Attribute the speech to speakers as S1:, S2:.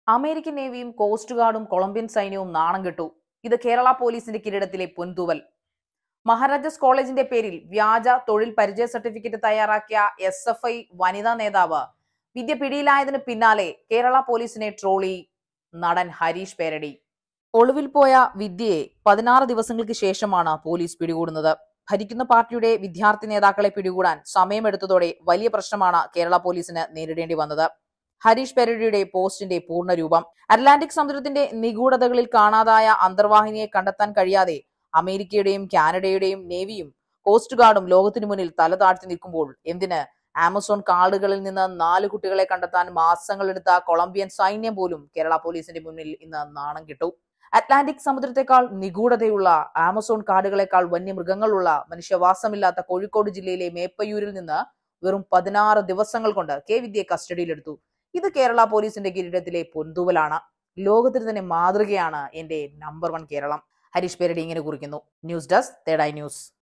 S1: American നേവിയും coast ഗാർഡും Colombian സൈന്യവും നാണം കെട്ടു ഇത് കേരള പോലീസിന്റെ കിരീടത്തിലെ പൊൻതൂവൽ മഹാരാജാസ് കോളേജിന്റെ പേരിൽ വ്യാജ തൊഴിൽ പരിചയ സർട്ടിഫിക്കറ്റ് തയ്യാറാക്കിയ എസ് എഫ് ഐ വനിതാ നേതാവ് വിദ്യ പിടിയിലായതിനു പിന്നാലെ കേരള പോലീസിനെ ട്രോളി നടൻ ഹരീഷ് പേരടി ഒളിവിൽ പോയ വിദ്യയെ പതിനാറ് ദിവസങ്ങൾക്ക് ശേഷമാണ് പോലീസ് പിടികൂടുന്നത് ഭരിക്കുന്ന പാർട്ടിയുടെ വിദ്യാർത്ഥി നേതാക്കളെ പിടികൂടാൻ സമയമെടുത്തതോടെ വലിയ പ്രശ്നമാണ് കേരള പോലീസിന് നേരിടേണ്ടി വന്നത് ഹരീഷ് പെരടിയുടെ പോസ്റ്റിന്റെ പൂർണ്ണരൂപം അറ്റ്ലാന്റിക് സമുദ്രത്തിന്റെ നിഗൂഢതകളിൽ കാണാതായ അന്തർവാഹിനിയെ കണ്ടെത്താൻ കഴിയാതെ അമേരിക്കയുടെയും കാനഡയുടെയും നേവിയും കോസ്റ്റ് ഗാർഡും ലോകത്തിനു മുന്നിൽ തല താഴ്ത്തി നിൽക്കുമ്പോൾ എന്തിന് ആമസോൺ കാടുകളിൽ നിന്ന് നാല് കുട്ടികളെ കണ്ടെത്താൻ മാസങ്ങളെടുത്ത കൊളംബിയൻ സൈന്യം പോലും കേരള പോലീസിന്റെ മുന്നിൽ ഇന്ന് നാണം കിട്ടു അറ്റ്ലാന്റിക് സമുദ്രത്തെക്കാൾ നിഗൂഢതയുള്ള ആമസോൺ കാടുകളെക്കാൾ വന്യമൃഗങ്ങളുള്ള മനുഷ്യവാസമില്ലാത്ത കോഴിക്കോട് ജില്ലയിലെ മേപ്പയൂരിൽ നിന്ന് വെറും പതിനാറ് ദിവസങ്ങൾ കൊണ്ട് കെ വിദ്യയെ കസ്റ്റഡിയിലെടുത്തു ഇത് കേരള പോലീസിന്റെ കിരീടത്തിലെ പൊന്തൂവലാണ് ലോകത്തിന് തന്നെ മാതൃകയാണ് എന്റെ നമ്പർ വൺ കേരളം ഹരീഷ് പേരടി ഇങ്ങനെ കുറിക്കുന്നു ന്യൂസ് ഡെസ്ക് തേടായി ന്യൂസ്